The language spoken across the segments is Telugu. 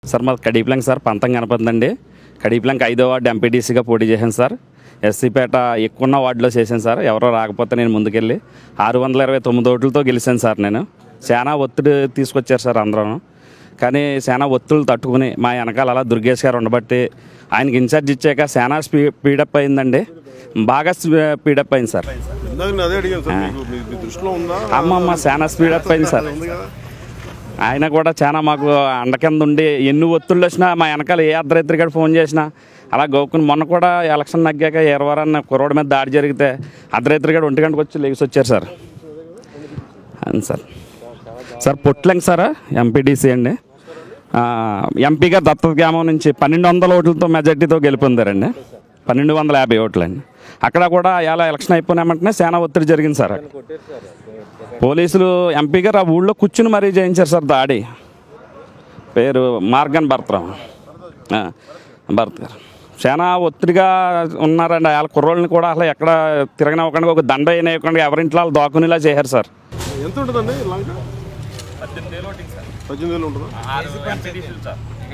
సార్ మాది కడీప్లంక్ సార్ పంతం గణపతి కడీప్లంక్ ఐదో వార్డు ఎంపీటీసీగా పోటీ చేశాను సార్ ఎస్సీపేట ఎక్కువ ఉన్న వార్డులో చేశాను సార్ ఎవరో రాకపోతే నేను ముందుకెళ్ళి ఆరు వందల ఇరవై తొమ్మిది ఓట్లతో గెలిచాను సార్ నేను చాలా ఒత్తిడి తీసుకొచ్చారు సార్ అందరూ కానీ చాలా ఒత్తిళ్ళు తట్టుకుని మా వెనకాల అలా దుర్గేష్ గారు ఉండబట్టి ఆయనకి ఇన్ఛార్జ్ ఇచ్చాక చాలా స్పీ స్పీడప్ అయిందండి బాగా స్పీడప్ అయింది సార్ ఇందాక నేను అదే అడిగాను సార్ మీకు మీ మీ దృష్టిలో ఉందా అమ్మమ్మ చాలా స్పీడప్ అయింది సార్ ఉంది కదా ఆయన కూడా చాలా మాకు అండ కింద ఉండి ఎన్ని ఒత్తిళ్ళు వచ్చినా మా వెనకాల ఏ అర్ధరాత్రిగాడు ఫోన్ చేసినా అలా గోకుని మొన్న కూడా ఎలక్షన్ నగ్గాక ఇరవరన్న కుర్రోడి మీద దాడి జరిగితే అర్ధరాత్రిగాడు ఒంటి గంటకు వచ్చి లేచి వచ్చారు సార్ అవును సార్ సార్ పొట్లంగ్ సార్ ఎంపీడీసీ అండి ఆ, ఎంపీగా దత్తత గ్రామం నుంచి పన్నెండు వందల ఓట్లతో మెజార్టీతో గెలుపొందారండి పన్నెండు వందల యాభై ఓట్లండి అక్కడ కూడా ఎలా ఎలక్షన్ అయిపోయినామంటేనే చాలా ఒత్తిడి జరిగింది సార్ పోలీసులు ఎంపీ గారు ఆ ఊళ్ళో కూర్చుని మరీ చేయించారు సార్ దాడి పేరు మార్గన్ భర్తరాం ఆ, భర్త గారు చాలా ఒత్తిడిగా ఉన్నారండి వాళ్ళ కుర్రోళ్ళని కూడా అసలు ఎక్కడ తిరగనివ్వకుండా ఒక దండ వేయనివ్వకుండా ఎవరింట్లో వాళ్ళు దాక్కునేలా చేశారు సార్ ఎంత ఉంటుందండి లంక పద్దెనిమిది వేలు ఉంటుందా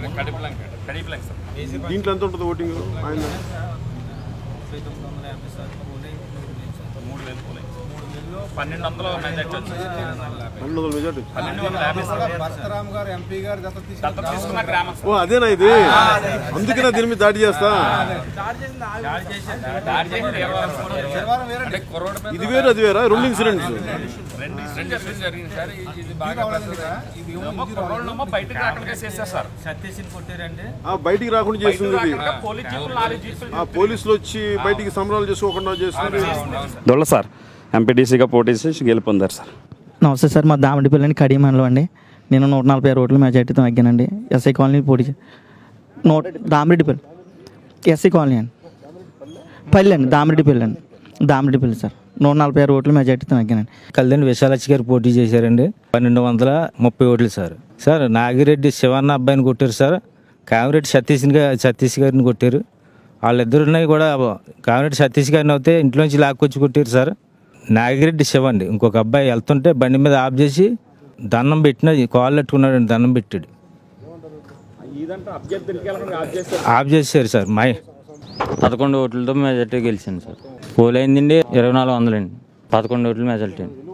దీంట్లో ఎంత ఉంటుంది ఓటింగ్ ఆయన పన్నెండు వందల పన్నెండు వందల మెజార్టీ పరశురామ్ గారు ఎంపీ గారు దత్తత తీసుకున్నారు తీసుకున్న గ్రామం ఓ అదేనా ఇది అందుకనే దీని మీద దాడి చేస్తా శనివారం వేరే ఇది వేరు అది వేరా రెండు ఇన్సిడెంట్స్ బయటకు రాకుండా చేశారు సార్ ఆ బయటికి రాకుండా చేస్తుంది ఇది పోలీస్ జీపులు నాలుగు జీపులు ఆ పోలీసులు వచ్చి బయటికి సంబరాలు చేసుకోకుండా చేస్తుంది దొల్ల సార్ ఎంపీటీసీగా పోటీ చేసి గెలుపొందారు సార్ నమస్తే సార్ మా దామిడిపల్లి అని కడియమన్లో అండి నేను నూట నలభై ఆరు ఓట్ల మెజార్టీతో అగ్గానండి ఎస్ఐ కాలనీ పోటీ చే- నూట దామిరెడ్డిపల్లి ఎస్ఐ కాలనీ అండి పల్లి అండి దామిరెడ్డిపల్లి అండి దామిరెడ్డిపల్లి సార్ నూట నలభై ఆరు ఓట్ల మెజార్టీతో అగ్గానండి కళ్యాణ్ విశాలచ్చి గారు పోటీ చేశారండి పన్నెండు వందల ముప్పై ఓట్లు సార్ సార్ నాగిరెడ్డి శివన్న అబ్బాయిని కొట్టారు సార్ కామిరెడ్డి సతీష్ గా సతీష్ గారిని కొట్టారు వాళ్ళిద్దరున్నాయి కూడా కామిరెడ్డి సతీష్ గారిని అయితే ఇంట్లోంచి లాక్కొచ్చి కొట్టారు సార్ నాగిరెడ్డి శివ అండి ఇంకొక అబ్బాయి వెళ్తుంటే బండి మీద ఆఫ్ చేసి దండం పెట్టిన కాళ్ళు పెట్టుకున్నాడు దండం పెట్టాడు ఆఫ్ చేశారు సార్ మై పదకొండు ఓట్లతో మెజార్టీ గెలిచాను సార్ పోల్ అయిందండి ఇరవై నాలుగు వందలండి పదకొండు ఓట్లు మెజార్టీ అండి